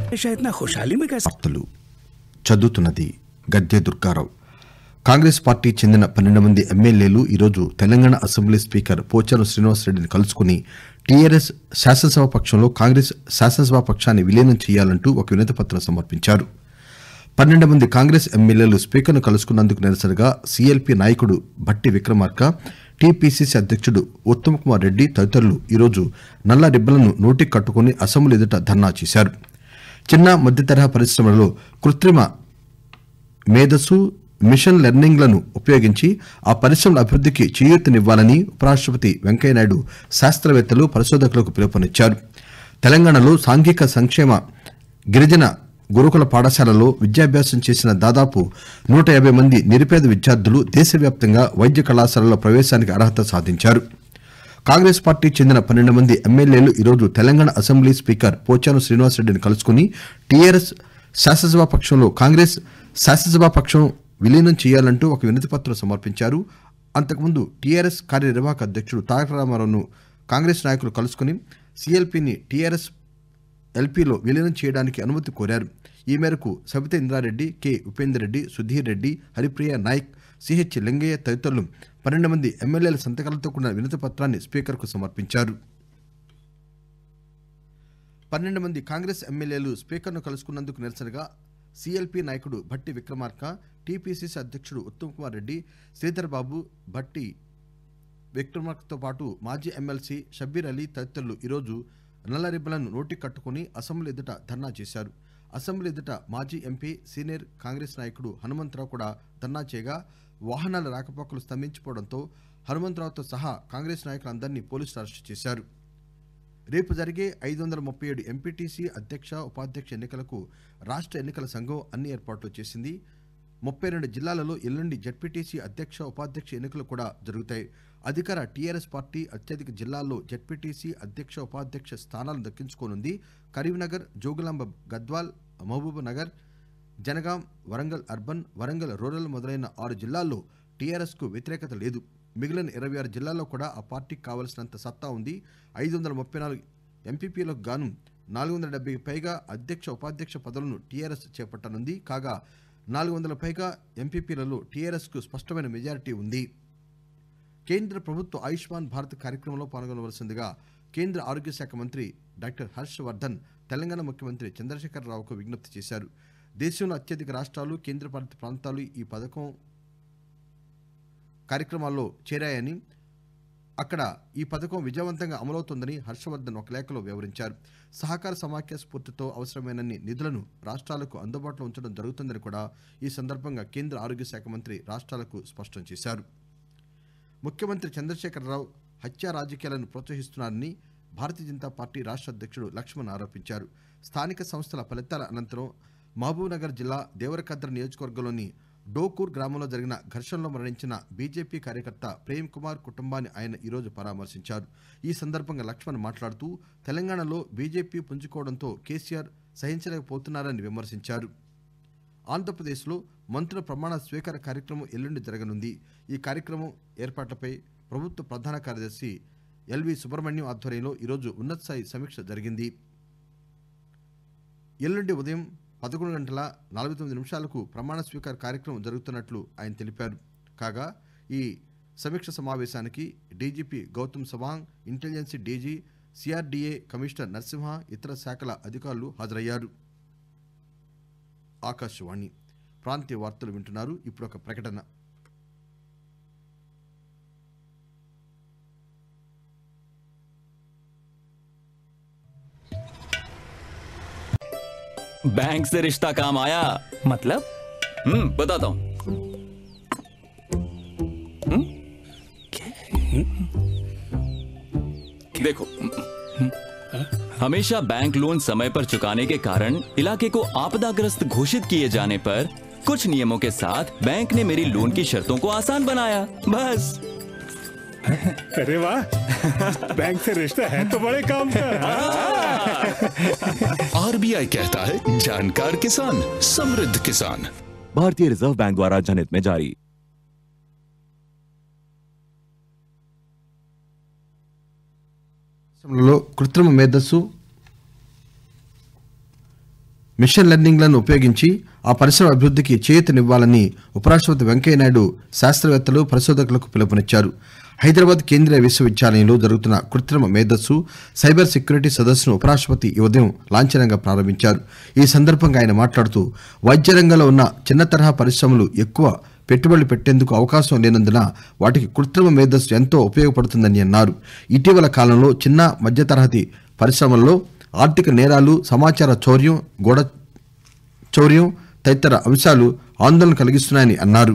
ऐसा इतना खुशहाली में कैसे వార్తలు చదువుతున్నది గద్దె దుర్గారావు కాంగ్రెస్ పార్టీ చెందిన పన్నెండు మంది ఎమ్మెల్యేలు ఈరోజు తెలంగాణ అసెంబ్లీ స్పీకర్ పోచారం శ్రీనివాసరెడ్డిని కలుసుకుని టీఆర్ఎస్ శాసనసభ పక్షంలో కాంగ్రెస్ శాసనసభ పక్షాన్ని విలీనం చేయాలంటూ ఒక వినతి పత్రం సమర్పించారు పన్నెండు మంది కాంగ్రెస్ ఎమ్మెల్యేలు స్పీకర్ను కలుసుకున్నందుకు నిరసనగా సీఎల్పీ నాయకుడు భట్టి విక్రమార్క టీపీసీసీ అధ్యక్షుడు ఉత్తమ్ కుమార్ రెడ్డి తదితరులు ఈరోజు నల్ల రిబ్బన్లను నోటికి కట్టుకుని అసెంబ్లీ ఎదుట ధర్నా చేశారు చిన్న మధ్య తరహా పరిశ్రమలలో కృత్రిమ మేధస్సు మిషన్ లెర్నింగ్లను ఉపయోగించి ఆ పరిశ్రమల అభివృద్ధికి చేయూతనివ్వాలని ఉపరాష్ట్రపతి వెంకయ్యనాయుడు శాస్త్రవేత్తలు పరిశోధకులకు పిలుపునిచ్చారు తెలంగాణలో సాంఘిక సంక్షేమ గిరిజన గురుకుల పాఠశాలలో విద్యాభ్యాసం చేసిన దాదాపు నూట యాభై మంది నిరుపేద విద్యార్థులు దేశవ్యాప్తంగా వైద్య కళాశాలలో ప్రవేశానికి అర్హత సాధించారు కాంగ్రెస్ పార్టీ చెందిన పన్నెండు మంది ఎమ్మెల్యేలు ఈరోజు తెలంగాణ అసెంబ్లీ స్పీకర్ పోచారం శ్రీనివాసరెడ్డిని కలుసుకుని టీఆర్ఎస్ శాసనసభ పక్షంలో కాంగ్రెస్ శాసనసభ పక్షం విలీనం చేయాలంటూ ఒక వినతి పత్రం సమర్పించారు అంతకుముందు టీఆర్ఎస్ కార్యనిర్వాహక అధ్యక్షుడు తారక రామారావును కాంగ్రెస్ నాయకులు కలుసుకుని సీఎల్పీని టీఆర్ఎస్ ఎల్పీలో విలీనం చేయడానికి అనుమతి కోరారు ఈ మేరకు సబిత ఇంద్రారెడ్డి కె ఉపేందర్ రెడ్డి సుధీర్ రెడ్డి హరిప్రియ నాయక్ సిహెచ్ లింగయ్య తదితరులు పన్నెండు మంది ఎమ్మెల్యేల సంతకాలతో కూడిన వినతి పత్రాన్ని స్పీకర్కు సమర్పించారు పన్నెండు మంది కాంగ్రెస్ ఎమ్మెల్యేలు స్పీకర్ను కలుసుకున్నందుకు నిరసనగా సీఎల్పీ నాయకుడు భట్టి విక్రమార్క టీపీసీసీ అధ్యక్షుడు ఉత్తమ్ కుమార్ రెడ్డి శ్రీధర్ బాబు భట్టి విక్రమార్కతో పాటు మాజీ ఎమ్మెల్సీ షబ్బీర్ అలీ తదితరులు ఈరోజు నల్ల రిబ్బన్లను నోటికి కట్టుకుని అసెంబ్లీ ఎదుట ధర్నా చేశారు అసెంబ్లీ ఎదుట మాజీ ఎంపీ సీనియర్ కాంగ్రెస్ నాయకుడు హనుమంతరావు కూడా ధర్నా చేయగా వాహనాల రాకపోకలు స్తంభించిపోవడంతో హనుమంతరావుతో సహా కాంగ్రెస్ నాయకులందరినీ పోలీసులు అరెస్టు చేశారు రేపు జరిగే ఐదు వందల ముప్పై ఏడు ఎంపీటీసీ అధ్యక్ష ఉపాధ్యక్ష ఎన్నికలకు రాష్ట్ర ఎన్నికల సంఘం అన్ని ఏర్పాట్లు చేసింది ముప్పై రెండు జిల్లాలలో ఎల్లుండి జడ్పీటీసీ అధ్యక్ష ఉపాధ్యక్ష ఎన్నికలు కూడా జరుగుతాయి అధికార టీఆర్ఎస్ పార్టీ అత్యధిక జిల్లాల్లో జడ్పీటీసీ అధ్యక్ష ఉపాధ్యక్ష స్థానాలను దక్కించుకోనుంది కరీంనగర్ జోగులాంబ గద్వాల్ మహబూబ్ నగర్ జనగాం వరంగల్ అర్బన్ వరంగల్ రూరల్ మొదలైన ఆరు జిల్లాల్లో టీఆర్ఎస్ కు వ్యతిరేకత లేదు మిగిలిన ఇరవై ఆరు జిల్లాల్లో కూడా ఆ పార్టీకి కావలసినంత సత్తా ఉంది ఐదు వందల ముప్పై నాలుగు ఎంపీపీలకు గాను నాలుగు వందల డెబ్బై పైగా అధ్యక్ష ఉపాధ్యక్ష పదవులను టీఆర్ఎస్ చేపట్టనుంది కాగా నాలుగు వందల పైగా ఎంపీపీలలో టీఆర్ఎస్ కు స్పష్టమైన మెజారిటీ ఉంది కేంద్ర ప్రభుత్వ ఆయుష్మాన్ భారత్ కార్యక్రమంలో పాల్గొనవలసిందిగా కేంద్ర ఆరోగ్య శాఖ మంత్రి డాక్టర్ హర్ష్ వర్ధన్ తెలంగాణ ముఖ్యమంత్రి చంద్రశేఖర్ రావుకు విజ్ఞప్తి చేశారు దేశంలో అత్యధిక రాష్ట్రాలు కేంద్రపాలిత ప్రాంతాలు ఈ పథకం కార్యక్రమాల్లో చేరాయని అక్కడ ఈ పథకం విజయవంతంగా అమలవుతోందని హర్షవర్ధన్ ఒక లేఖలో వివరించారు సహకార సమాఖ్య స్ఫూర్తితో అవసరమైనన్ని నిధులను రాష్ట్రాలకు అందుబాటులో ఉంచడం జరుగుతుందని కూడా ఈ సందర్భంగా కేంద్ర ఆరోగ్య శాఖ మంత్రి రాష్ట్రాలకు స్పష్టం చేశారు ముఖ్యమంత్రి చంద్రశేఖరరావు హత్యా రాజకీయాలను ప్రోత్సహిస్తున్నారని భారతీయ జనతా పార్టీ రాష్ట్ర అధ్యక్షుడు లక్ష్మణ్ ఆరోపించారు స్థానిక సంస్థల ఫలితాల అనంతరం మహబూబ్నగర్ జిల్లా దేవరకద్ర నియోజకవర్గంలోని డోకూర్ గ్రామంలో జరిగిన ఘర్షణలో మరణించిన బీజేపీ కార్యకర్త ప్రేమ్ కుమార్ కుటుంబాన్ని ఆయన ఈరోజు పరామర్శించారు ఈ సందర్భంగా లక్ష్మణ్ మాట్లాడుతూ తెలంగాణలో బీజేపీ పుంజుకోవడంతో కేసీఆర్ సహించలేకపోతున్నారని విమర్శించారు ఆంధ్రప్రదేశ్లో మంత్రుల ప్రమాణ స్వీకార కార్యక్రమం ఎల్లుండి జరగనుంది ఈ కార్యక్రమం ఏర్పాట్లపై ప్రభుత్వ ప్రధాన కార్యదర్శి ఎల్వి సుబ్రహ్మణ్యం ఆధ్వర్యంలో ఈరోజు ఉన్నతస్థాయి సమీక్ష జరిగింది ఎల్లుండి ఉదయం పదకొండు గంటల నలభై తొమ్మిది నిమిషాలకు ప్రమాణ స్వీకార కార్యక్రమం జరుగుతున్నట్లు ఆయన తెలిపారు కాగా ఈ సమీక్ష సమావేశానికి DGP Gautam Sawang intelligence DG CRDA commissioner Narasimha ఇతర శాఖల అధికారులు హాజరయ్యారు ఆకాశవాణి ప్రాంతీయ వార్తలు వింటున్నారు ఇప్పుడు ఒక ప్రకటన बैंक से रिश्ता काम आया मतलब हम्म बताता हूँ हम्म? देखो हमेशा बैंक लोन समय पर चुकाने के कारण इलाके को आपदाग्रस्त घोषित किए जाने पर कुछ नियमों के साथ बैंक ने मेरी लोन की शर्तों को आसान बनाया बस अरे वाह बैंक से रिश्ता है तो बड़े काम का आरबीआई कहता है जानकार किसान समृद्ध किसान भारतीय रिजर्व बैंक द्वारा जनहित में जारी దేశంలో కృత్రిమ మేధస్సు మిషన్ లెర్నింగ్లను ఉపయోగించి ఆ పరిశ్రమ అభివృద్ధికి చేయూతనివ్వాలని ఉపరాష్ట్రపతి వెంకయ్యనాయుడు శాస్త్రవేత్తలు పరిశోధకులకు పిలుపునిచ్చారు హైదరాబాద్ కేంద్రీయ విశ్వవిద్యాలయంలో జరుగుతున్న కృత్రిమ మేధస్సు సైబర్ సెక్యూరిటీ సదస్సును ఉపరాష్ట్రపతి ఈ ఉదయం లాంఛనంగా ప్రారంభించారు ఈ సందర్భంగా ఆయన మాట్లాడుతూ వైద్య రంగంలో ఉన్న చిన్న తరహా పరిశ్రమలు ఎక్కువ పెట్టుబడులు పెట్టేందుకు అవకాశం లేనందున వాటికి కృత్రిమ మేధస్సు ఎంతో ఉపయోగపడుతుందని అన్నారు ఇటీవల కాలంలో చిన్న మధ్య తరహతి పరిశ్రమల్లో ఆర్థిక నేరాలు సమాచార చౌర్యం గోడ చౌర్యం తదితర అంశాలు ఆందోళన కలిగిస్తున్నాయని అన్నారు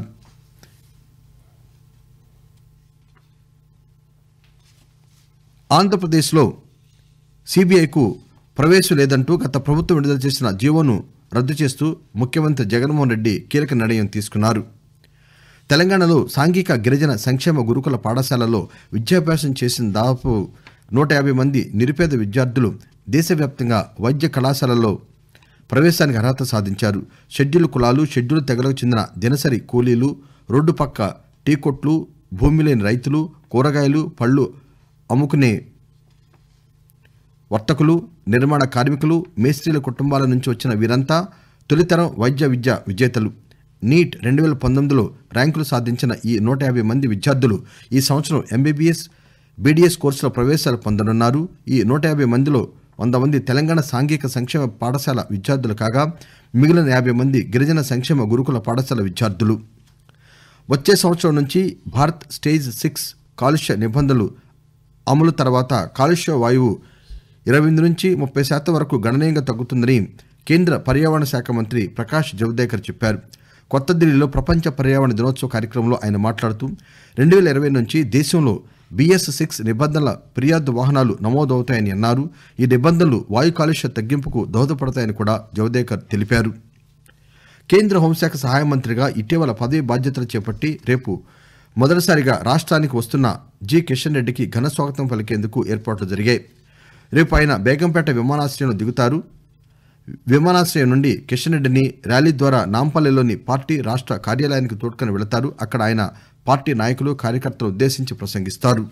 ఆంధ్రప్రదేశ్లో సిబిఐకు ప్రవేశం లేదంటూ గత ప్రభుత్వం విడుదల చేసిన జీవోను రద్దు చేస్తూ ముఖ్యమంత్రి జగన్మోహన్ రెడ్డి కీలక నిర్ణయం తీసుకున్నారు తెలంగాణలో సాంఘిక గిరిజన సంక్షేమ గురుకుల పాఠశాలలో విద్యాభ్యాసం చేసిన దాదాపు నూట యాభై మంది నిరుపేద విద్యార్థులు దేశవ్యాప్తంగా వైద్య కళాశాలల్లో ప్రవేశానికి అర్హత సాధించారు షెడ్యూల్ కులాలు షెడ్యూల్ తెగలకు చెందిన దినసరి కూలీలు రోడ్డు పక్క టీ కొట్లు భూమి లేని రైతులు కూరగాయలు పళ్ళు అమ్ముకునే వర్తకులు నిర్మాణ కార్మికులు మేస్త్రీల కుటుంబాల నుంచి వచ్చిన వీరంతా తొలితరం వైద్య విద్య విజేతలు నీట్ రెండు వేల పంతొమ్మిదిలో ర్యాంకులు సాధించిన ఈ నూట యాభై మంది విద్యార్థులు ఈ సంవత్సరం ఎంబీబీఎస్ బీడీఎస్ కోర్సులో ప్రవేశాలు పొందనున్నారు ఈ నూట యాభై మందిలో వంద మంది తెలంగాణ సాంఘిక సంక్షేమ పాఠశాల విద్యార్థులు కాగా మిగిలిన యాభై మంది గిరిజన సంక్షేమ గురుకుల పాఠశాల విద్యార్థులు వచ్చే సంవత్సరం నుంచి భారత్ స్టేజ్ సిక్స్ కాలుష్య నిబంధనలు అమలు తర్వాత కాలుష్య వాయువు ఇరవై ఎనిమిది నుంచి ముప్పై శాతం వరకు గణనీయంగా తగ్గుతుందని కేంద్ర పర్యావరణ శాఖ మంత్రి ప్రకాష్ జవదేకర్ చెప్పారు కొత్త ఢిల్లీలో ప్రపంచ పర్యావరణ దినోత్సవ కార్యక్రమంలో ఆయన మాట్లాడుతూ రెండు వేల ఇరవై నుంచి దేశంలో బిఎస్ సిక్స్ నిబంధనల ఫిర్యాదు వాహనాలు నమోదవుతాయని అన్నారు ఈ నిబంధనలు వాయు కాలుష్య తగ్గింపుకు దోహదపడతాయని కూడా జవదేకర్ తెలిపారు కేంద్ర హోంశాఖ సహాయ మంత్రిగా ఇటీవల పదవి బాధ్యతలు చేపట్టి రేపు మొదటిసారిగా రాష్ట్రానికి వస్తున్న జి కిషన్ రెడ్డికి ఘన స్వాగతం పలికేందుకు ఏర్పాట్లు జరిగాయి రేపు ఆయన బేగంపేట విమానాశ్రయంలో దిగుతారు విమానాశ్రయం నుండి కిషన్ రెడ్డిని ర్యాలీ ద్వారా నాంపల్లిలోని పార్టీ రాష్ట్ర కార్యాలయానికి తోడ్కొని వెళతారు అక్కడ ఆయన పార్టీ నాయకులు కార్యకర్తలు ఉద్దేశించి ప్రసంగిస్తారు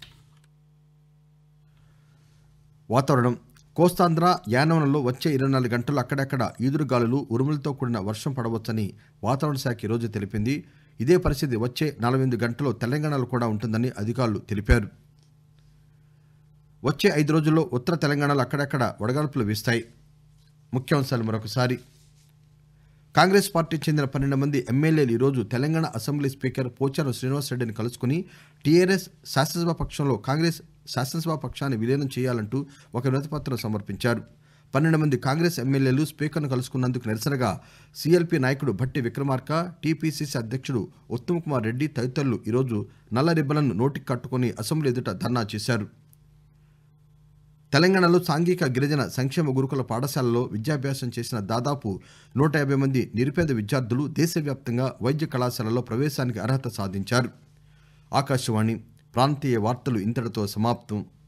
వాతావరణం కోస్తాంధ్ర యానవనంలో వచ్చే ఇరవై నాలుగు గంటలు అక్కడక్కడ ఈదురుగాలులు ఉరుములతో కూడిన వర్షం పడవచ్చని వాతావరణ శాఖ ఈరోజు తెలిపింది ఇదే పరిస్థితి వచ్చే నలభై ఎనిమిది గంటల్లో తెలంగాణలో కూడా ఉంటుందని అధికారులు తెలిపారు వచ్చే ఐదు రోజుల్లో ఉత్తర తెలంగాణలో అక్కడక్కడ వడగాల్పులు వీస్తాయి ముఖ్యాంశాలు మరొకసారి కాంగ్రెస్ పార్టీ చెందిన పన్నెండు మంది ఎమ్మెల్యేలు ఈరోజు తెలంగాణ అసెంబ్లీ స్పీకర్ పోచారం శ్రీనివాసరెడ్డిని కలుసుకుని టీఆర్ఎస్ శాసనసభ పక్షంలో కాంగ్రెస్ శాసనసభ పక్షాన్ని విలీనం చేయాలంటూ ఒక వినతిపత్రం సమర్పించారు పన్నెండు మంది కాంగ్రెస్ ఎమ్మెల్యేలు స్పీకర్ను కలుసుకున్నందుకు నిరసనగా సీఎల్పీ నాయకుడు భట్టి విక్రమార్క టీపీసీసీ అధ్యక్షుడు ఉత్తమ్ కుమార్ రెడ్డి తదితరులు ఈరోజు నల్ల రిబ్బన్లను నోటికి కట్టుకుని అసెంబ్లీ ఎదుట ధర్నా చేశారు తెలంగాణలో సాంఘిక గిరిజన సంక్షేమ గురుకుల పాఠశాలలో విద్యాభ్యాసం చేసిన దాదాపు నూట యాభై మంది నిరుపేద విద్యార్థులు దేశవ్యాప్తంగా వైద్య కళాశాలలో ప్రవేశానికి అర్హత సాధించారు ఆకాశవాణి ప్రాంతీయ వార్తలు ఇంతటితో సమాప్తం